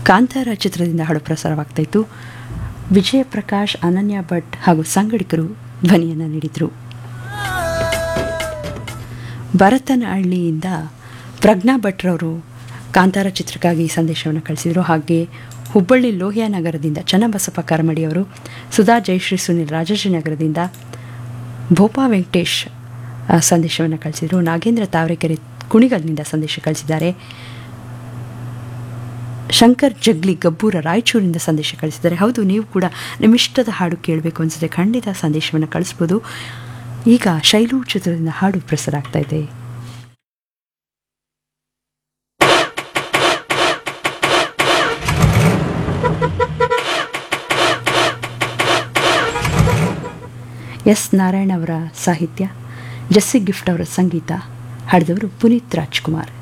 ಕಾಂತಾರ ಚಿತ್ರದಿಂದ ಹಾಡು ಪ್ರಸಾರವಾಗ್ತಾ ಇತ್ತು ವಿಜಯ ಪ್ರಕಾಶ್ ಅನನ್ಯ ಭಟ್ ಹಾಗೂ ಸಂಗಡಿಗರು ಧ್ವನಿಯನ್ನು ನೀಡಿದರು ಭರತನಹಳ್ಳಿಯಿಂದ ಪ್ರಜ್ಞಾ ಭಟ್ರವರು ಕಾಂತಾರ ಚಿತ್ರಕ್ಕಾಗಿ ಸಂದೇಶವನ್ನು ಕಳಿಸಿದರು ಹಾಗೆ ಹುಬ್ಬಳ್ಳಿ ಲೋಹಿಯಾ ನಗರದಿಂದ ಚನ್ನಬಸಪ್ಪ ಕರಮಡಿಯವರು ಸುಧಾ ಜಯಶ್ರೀ ಸುನಿಲ್ ರಾಜಾಜಿನಗರದಿಂದ ಭೋಪಾ ವೆಂಕಟೇಶ್ ಆ, ಸಂದೇಶವನ್ನು ಕಳಿಸಿದರು ನಾಗೇಂದ್ರ ತಾವರೆಕೆರೆ ಕುಣಿಗಲ್ನಿಂದ ಸಂದೇಶ ಕಳಿಸಿದ್ದಾರೆ ಶಂಕರ್ ಜಗ್ಲಿ ಗಬ್ಬೂರ ರಾಯಚೂರಿಂದ ಸಂದೇಶ ಕಳಿಸಿದ್ದಾರೆ ಹೌದು ನೀವು ಕೂಡ ನಿಮ್ಮಿಷ್ಟದ ಹಾಡು ಕೇಳಬೇಕು ಅನಿಸಿದ್ರೆ ಖಂಡಿತ ಸಂದೇಶವನ್ನು ಕಳಿಸ್ಬೋದು ಈಗ ಶೈಲು ಚಿತ್ರದಿಂದ ಹಾಡು ಪ್ರಸಾರ ಆಗ್ತಾ ಇದೆ ಎಸ್ ನಾರಾಯಣ್ ಅವರ ಸಾಹಿತ್ಯ ಜಸ್ಸಿ ಗಿಫ್ಟ್ ಅವರ ಸಂಗೀತ ಹಾಡಿದವರು ಪುನೀತ್ ರಾಜ್ಕುಮಾರ್